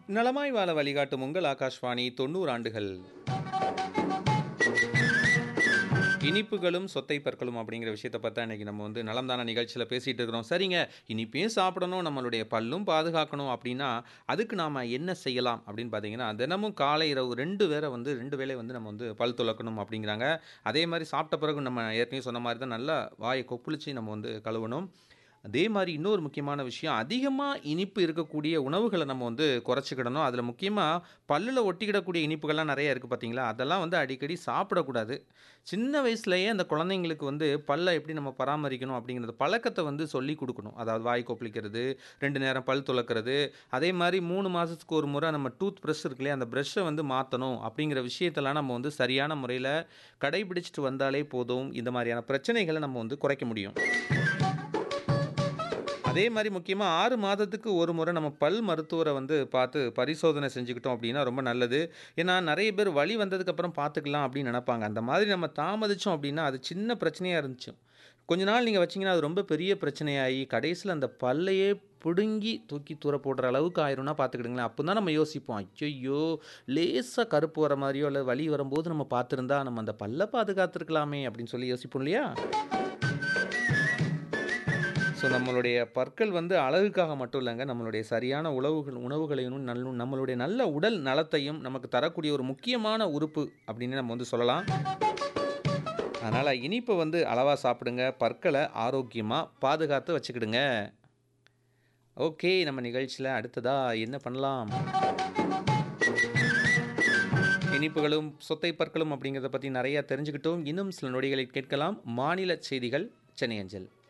நலமாய் வாழ வழிகாட்டும் உங்கள் ஆகாஷ்வாணி தொண்ணூறு ஆண்டுகள் இனிப்புகளும் சொத்தை பற்களும் அப்படிங்கிற விஷயத்தை பார்த்தா இன்னைக்கு நம்ம வந்து நலம்தான நிகழ்ச்சியில் பேசிகிட்டு இருக்கிறோம் சரிங்க இனிப்பையும் சாப்பிடணும் நம்மளுடைய பல்லும் பாதுகாக்கணும் அப்படின்னா அதுக்கு நாம் என்ன செய்யலாம் அப்படின்னு பார்த்தீங்கன்னா தினமும் காலை இரவு ரெண்டு வேளை வந்து ரெண்டு வேளை வந்து நம்ம வந்து பல் துலக்கணும் அப்படிங்கிறாங்க அதே மாதிரி சாப்பிட்ட பிறகு நம்ம ஏற்கனவே சொன்ன மாதிரி தான் நல்லா வாயை கொப்புளிச்சு நம்ம வந்து கழுவணும் அதே மாதிரி இன்னொரு முக்கியமான விஷயம் அதிகமாக இனிப்பு இருக்கக்கூடிய உணவுகளை நம்ம வந்து குறைச்சிக்கிடணும் அதில் முக்கியமாக பல்லில் ஒட்டிக்கிடக்கூடிய இனிப்புகள்லாம் நிறைய இருக்குது பார்த்தீங்களா அதெல்லாம் வந்து அடிக்கடி சாப்பிடக்கூடாது சின்ன வயசுலேயே அந்த குழந்தைங்களுக்கு வந்து பல்லை எப்படி நம்ம பராமரிக்கணும் அப்படிங்கிறது பழக்கத்தை வந்து சொல்லி கொடுக்கணும் அதாவது வாய் கொப்பளிக்கிறது ரெண்டு நேரம் பல் துலக்கிறது அதே மாதிரி மூணு மாதத்துக்கு ஒரு முறை நம்ம டூத் ப்ரஷ் இருக்குல்லையே அந்த ப்ரஷ்ஷை வந்து மாற்றணும் அப்படிங்கிற விஷயத்தெல்லாம் நம்ம வந்து சரியான முறையில் கடைபிடிச்சிட்டு வந்தாலே போதும் இந்த மாதிரியான பிரச்சனைகளை நம்ம வந்து குறைக்க முடியும் அதே மாதிரி முக்கியமாக ஆறு மாதத்துக்கு ஒரு முறை நம்ம பல் மருத்துவரை வந்து பார்த்து பரிசோதனை செஞ்சுக்கிட்டோம் அப்படின்னா ரொம்ப நல்லது ஏன்னா நிறைய பேர் வலி வந்ததுக்கப்புறம் பார்த்துக்கலாம் அப்படின்னு நினைப்பாங்க அந்த மாதிரி நம்ம தாமதித்தோம் அப்படின்னா அது சின்ன பிரச்சனையாக இருந்துச்சு கொஞ்ச நாள் நீங்கள் வச்சிங்கன்னா அது ரொம்ப பெரிய பிரச்சனையாகி கடைசியில் அந்த பல்லையே பிடுங்கி தூக்கி தூர போடுற அளவுக்கு ஆயிரும்னா பார்த்துக்கிடுங்களேன் அப்போ தான் நம்ம யோசிப்போம் ஐயோ லேசாக கருப்பு வர மாதிரியோ இல்லை வலி வரும்போது நம்ம பார்த்துருந்தா நம்ம அந்த பல்லை பாதுகாத்துருக்கலாமே அப்படின்னு சொல்லி யோசிப்போம் இல்லையா ஸோ நம்மளுடைய பற்கள் வந்து அழகுக்காக மட்டும் இல்லைங்க நம்மளுடைய சரியான உணவுகள் உணவுகளையும் நல்ல நம்மளுடைய நல்ல உடல் நலத்தையும் நமக்கு தரக்கூடிய ஒரு முக்கியமான உறுப்பு அப்படின்னு நம்ம வந்து சொல்லலாம் அதனால் இனிப்பை வந்து அளவாக சாப்பிடுங்க பற்களை ஆரோக்கியமாக பாதுகாத்து வச்சுக்கிடுங்க ஓகே நம்ம நிகழ்ச்சியில் அடுத்ததாக என்ன பண்ணலாம் இனிப்புகளும் சொத்தை பற்களும் அப்படிங்கிறத பற்றி நிறையா தெரிஞ்சுக்கிட்டோம் இன்னும் சில நொடிகளை கேட்கலாம் மாநில செய்திகள் சென்னை அஞ்சல்